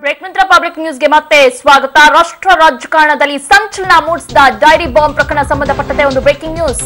break ನಂತರ public ನ್ಯೂಸ್ಗೆ ಮತ್ತೆ ಸ್ವಾಗತ ರಾಷ್ಟ್ರ ರಾಜಕಾರಣದಲ್ಲಿ ಸಂಚಲನ ಮೂಡಿಸಿದ ಡೈರಿ ಬಾಂಬ್ ಪ್ರಕರಣ ಸಂಬಂಧಪಟ್ಟಂತೆ ಒಂದು ಬ್ರೇಕಿಂಗ್ ನ್ಯೂಸ್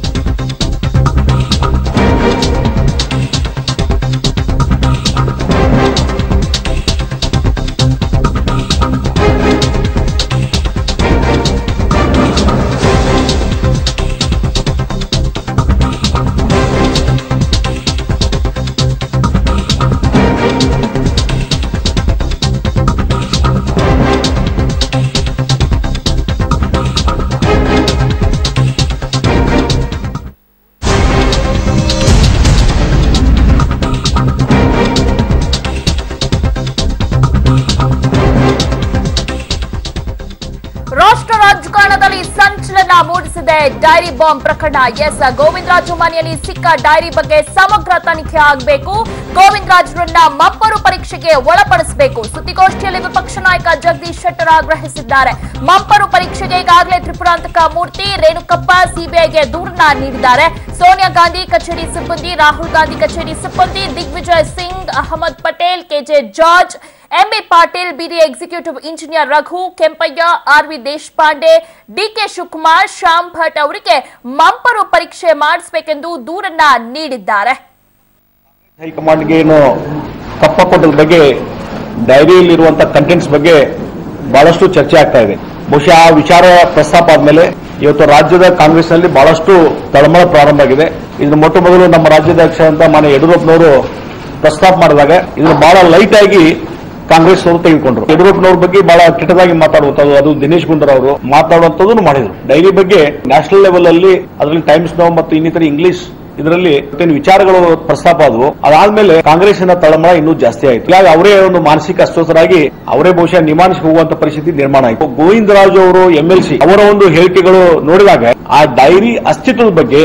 ರಾಷ್ಟ್ರ ರಾಜಕಾರಣದಲ್ಲಿ ಸಂಚಲನ ಮೂಡಿಸಿದೆ ಡೈರಿ ಬಾಂಬ್ ಪ್ರಕರಣ ಎಸ್ ಗೋವಿಂದರಾಜು ಮನೆಯಲ್ಲಿ ಸಿಕ್ಕ ಡೈರಿ ಬಗ್ಗೆ ಸಮಗ್ರ ತನಿಖೆ ಆಗಬೇಕು ಗೋವಿಂದರಾಜರನ್ನ ಮಬ್ಬರು ಪರೀಕ್ಷೆಗೆ ಒಳಪಡಿಸಬೇಕು ಸುದ್ದಿಗೋಷ್ಠಿಯಲ್ಲಿ ವಿಪಕ್ಷ ನಾಯಕ ಜಗದೀಶ್ ಶೆಟ್ಟರ್ ಆಗ್ರಹಿಸಿದ್ದಾರೆ ಮಂಪರು ಪರೀಕ್ಷೆಗೆ ಈಗಾಗಲೇ ತ್ರಿಪುರಾಂತಕ ಮೂರ್ತಿ ರೇಣುಕಪ್ಪ ಸಿಬಿಐಗೆ ದೂರನ್ನ ನೀಡಿದ್ದಾರೆ ಸೋನಿಯಾ ಗಾಂಧಿ ಕಚೇರಿ ಸಿಬ್ಬಂದಿ ರಾಹುಲ್ ಗಾಂಧಿ ಕಚೇರಿ ಸಿಬ್ಬಂದಿ ದಿಗ್ವಿಜಯ್ ಸಿಂಗ್ ಅಹಮದ್ ಪಟೇಲ್ ಕೆಜೆ ಜಾರ್ಜ್ ಎಂಬಿ ಪಾಟೀಲ್ ಬಿಡಿ executive engineer Raghu Kempaiah RV Deshpande DK Shivakumar Shyam Bhat ಅವರಿಗೆ ಮಂಪರು ಪರೀಕ್ಷೆ ಮಾಡಿಸಬೇಕೆಂದು ದೂರನ್ನ ನೀಡಿದ್ದಾರೆ ಹೈಕಮಾಂಡ್ಗೆ ಏನು ಕಪ್ಪ ಕೊಟ್ಟದ ಬಗ್ಗೆ ಡೈರಿಯಲ್ಲಿರುವಂತಹ ಕಂಟೆಂಟ್ಸ್ ಬಗ್ಗೆ ಬಹಳಷ್ಟು ಚರ್ಚೆ ಆಗ್ತಾ ಇದೆ ಬಹುಶಃ ಆ ವಿಚಾರ ಪ್ರಸ್ತಾಪ ಆದ್ಮೇಲೆ ಇವತ್ತು ರಾಜ್ಯದ ಕಾಂಗ್ರೆಸ್ನಲ್ಲಿ ಬಹಳಷ್ಟು ತಳಮಳ ಪ್ರಾರಂಭ ಆಗಿದೆ ಇದನ್ನು ಮೊಟ್ಟ ಮೊದಲು ನಮ್ಮ ರಾಜ್ಯಾಧ್ಯಕ್ಷ ಅಂತ ಮಾನ್ಯ ಯಡಿಯೂರಪ್ಪನವರು ಪ್ರಸ್ತಾಪ ಮಾಡಿದಾಗ ಇದನ್ನು ಬಹಳ ಲೈಟ್ ಆಗಿ ಕಾಂಗ್ರೆಸ್ ಅವರು ತೆಗೆದುಕೊಂಡ್ರು ಯಡಿಯೂರಪ್ಪನವ್ರ ಬಗ್ಗೆ ಬಹಳ ಕೆಟ್ಟದಾಗಿ ಮಾತಾಡುವಂತದ್ದು ಅದು ದಿನೇಶ್ ಗುಂಡೂರಾವ್ ಅವರು ಮಾತಾಡುವಂತದ್ದು ಮಾಡಿದ್ರು ಡೈರಿ ಬಗ್ಗೆ ನ್ಯಾಷನಲ್ ಲೆವೆಲ್ ಅಲ್ಲಿ ಅದರಲ್ಲಿ ಟೈಮ್ಸ್ ನೋ ಮತ್ತು ಇನ್ನಿತರ ಇಂಗ್ಲಿಷ್ ಇದರಲ್ಲಿ ಮತ್ತೇನು ವಿಚಾರಗಳು ಪ್ರಸ್ತಾಪ ಆದವು ಅದಾದ್ಮೇಲೆ ಕಾಂಗ್ರೆಸ್ಸಿನ ತಳಮಳ ಇನ್ನೂ ಜಾಸ್ತಿ ಆಯಿತು ಹೀಗಾಗಿ ಅವರೇ ಒಂದು ಮಾನಸಿಕ ಅಸ್ವಸ್ಥರಾಗಿ ಅವರೇ ಬಹುಶಃ ನಿಮಾನಿಸಿ ಹೋಗುವಂತ ಪರಿಸ್ಥಿತಿ ನಿರ್ಮಾಣ ಆಯಿತು ಗೋವಿಂದರಾಜು ಅವರು ಎಂಎಲ್ಸಿ ಅವರ ಒಂದು ಹೇಳಿಕೆಗಳು ನೋಡಿದಾಗ ಆ ಡೈರಿ ಅಸ್ತಿತ್ವದ ಬಗ್ಗೆ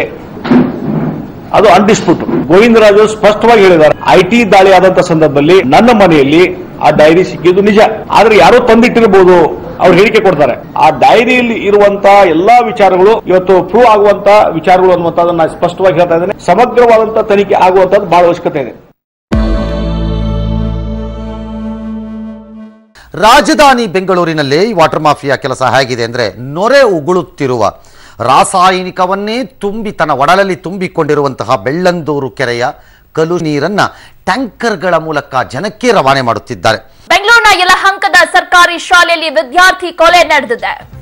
ಅದು ಅನ್ಡಿಸ್ಪ್ಯೂಟ್ ಗೋವಿಂದರಾಜು ಸ್ಪಷ್ಟವಾಗಿ ಹೇಳಿದ್ದಾರೆ ಐಟಿ ದಾಳಿ ಆದಂತ ಸಂದರ್ಭದಲ್ಲಿ ನನ್ನ ಮನೆಯಲ್ಲಿ ಆ ಡೈರಿ ಸಿಕ್ಕಿದ್ದು ನಿಜ ಆದ್ರೆ ಯಾರೋ ತಂದಿಟ್ಟಿರಬಹುದು ಅವ್ರು ಹೇಳಿಕೆ ಕೊಡ್ತಾರೆ ಆ ಡೈರಿಯಲ್ಲಿ ಇರುವಂತ ಎಲ್ಲಾ ವಿಚಾರಗಳು ಇವತ್ತು ಪ್ರೂವ್ ಆಗುವಂತ ವಿಚಾರಗಳು ಅನ್ನುವಂಥದ್ದನ್ನ ನಾನು ಸ್ಪಷ್ಟವಾಗಿ ಹೇಳ್ತಾ ಇದ್ದೇನೆ ಸಮಗ್ರವಾದಂತ ತನಿಖೆ ಆಗುವಂತದ್ದು ಬಹಳ ಅವಶ್ಯಕತೆ ಇದೆ ರಾಜಧಾನಿ ಬೆಂಗಳೂರಿನಲ್ಲಿ ವಾಟರ್ ಮಾಫಿಯಾ ಕೆಲಸ ಹೇಗಿದೆ ಅಂದರೆ ನೊರೆ ಉಗುಳುತ್ತಿರುವ ರಾಸಾಯನಿಕವನ್ನೇ ತುಂಬಿ ತನ್ನ ಒಡಲಲ್ಲಿ ತುಂಬಿಕೊಂಡಿರುವಂತಹ ಬೆಳ್ಳಂದೂರು ಕೆರೆಯ ಕಲು ನೀರನ್ನ ಟ್ಯಾಂಕರ್ಗಳ ಮೂಲಕ ಜನಕ್ಕೆ ರವಾನೆ ಮಾಡುತ್ತಿದ್ದಾರೆ ಬೆಂಗಳೂರಿನ ಯಲಹಂಕದ ಸರ್ಕಾರಿ ಶಾಲೆಯಲ್ಲಿ ವಿದ್ಯಾರ್ಥಿ ಕೊಲೆ ನಡೆದಿದೆ